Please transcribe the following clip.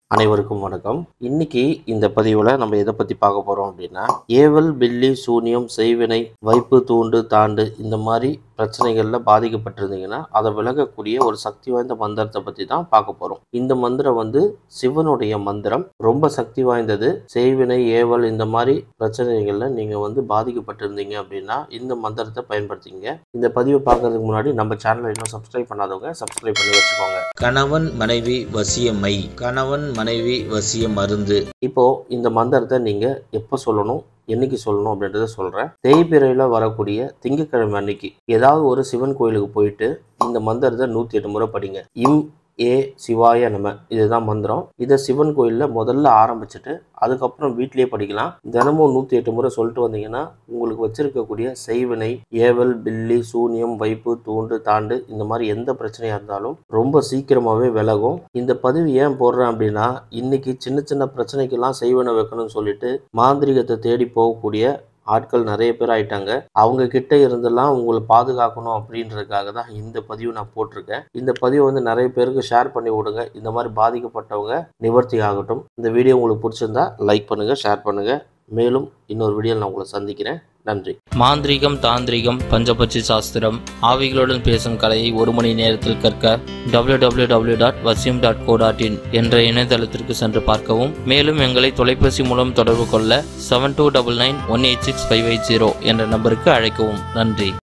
அனைவருக்கும் வணக்கம் இன்னைக்கு இந்த பதிவில் நம்ம எதை பற்றி பார்க்க போகிறோம் அப்படின்னா ஏவல் பில்லி சூனியம் செய்வினை வைப்பு தூண்டு தாண்டு இந்த மாதிரி பிரச்சனைகளில் பாதிக்கப்பட்டிருந்தீங்கன்னா அதை விலகக்கூடிய ஒரு சக்தி வாய்ந்த மந்திரத்தை பற்றி தான் பார்க்க போகிறோம் இந்த மந்திரம் வந்து சிவனுடைய மந்திரம் ரொம்ப சக்தி வாய்ந்தது செய்வினை ஏவல் இந்த மாதிரி பிரச்சனைகளில் நீங்கள் வந்து பாதிக்கப்பட்டிருந்தீங்க அப்படின்னா இந்த மந்திரத்தை பயன்படுத்திங்க இந்த பதிவை பார்க்கறதுக்கு முன்னாடி நம்ம சேனலை இன்னும் சப்ஸ்கிரைப் பண்ணாதவங்க சப்ஸ்கிரைப் பண்ணி வச்சுக்கோங்க கணவன் மனைவி வசியமை கணவன் மனைவி வசிய மருந்து இப்போ இந்த மந்திரத்தை நீங்க எப்போ சொல்லணும் என்னைக்கு சொல்லணும் அப்படின்றத சொல்றேன் தேய்பிறையில வரக்கூடிய திங்கட்கிழமை அன்னைக்கு ஏதாவது ஒரு சிவன் கோயிலுக்கு போயிட்டு இந்த மந்திரத்தை நூத்தி எட்டு முறை படிங்க இம் ஏ சிவாய நம இதுதான் மந்திரம் இதை சிவன் கோயிலில் முதல்ல ஆரம்பிச்சுட்டு அதுக்கப்புறம் வீட்லயே படிக்கலாம் தினமும் நூற்றி எட்டு முறை சொல்லிட்டு வந்தீங்கன்னா உங்களுக்கு வச்சிருக்கக்கூடிய செய்வினை ஏவல் பில்லி சூனியம் வைப்பு தூண்டு தாண்டு இந்த மாதிரி எந்த பிரச்சனையாக இருந்தாலும் ரொம்ப சீக்கிரமாகவே விலகும் இந்த பதிவு ஏன் போடுறேன் அப்படின்னா இன்னைக்கு சின்ன சின்ன பிரச்சனைக்கெல்லாம் செய்வனை வைக்கணும்னு சொல்லிட்டு மாந்திரிகத்தை தேடி போகக்கூடிய ஆட்கள் நிறைய பேர் ஆயிட்டாங்க அவங்க கிட்ட இருந்தெல்லாம் உங்களை பாதுகாக்கணும் அப்படின்றதுக்காக தான் இந்த பதிவு நான் போட்டிருக்கேன் இந்த பதிவை வந்து நிறைய பேருக்கு ஷேர் பண்ணி விடுங்க இந்த மாதிரி பாதிக்கப்பட்டவங்க நிவர்த்தி ஆகட்டும் இந்த வீடியோ உங்களுக்கு பிடிச்சிருந்தா லைக் பண்ணுங்க ஷேர் பண்ணுங்க மேலும் இன்னொரு வீடியோவில் நான் உங்களை சந்திக்கிறேன் நன்றி மாந்திரீகம் தாந்திரிகம் பஞ்சபட்சி சாஸ்திரம் ஆவிகளுடன் பேசும் கலையை ஒரு மணி நேரத்தில் கற்க www.vasim.co.in டாட் வசியம் டாட் கோ டாட் இன் என்ற இணையதளத்திற்கு சென்று பார்க்கவும் மேலும் எங்களை தொலைபேசி மூலம் தொடர்பு கொள்ள seven two double nine one eight six five eight zero என்ற நம்பருக்கு அழைக்கவும் நன்றி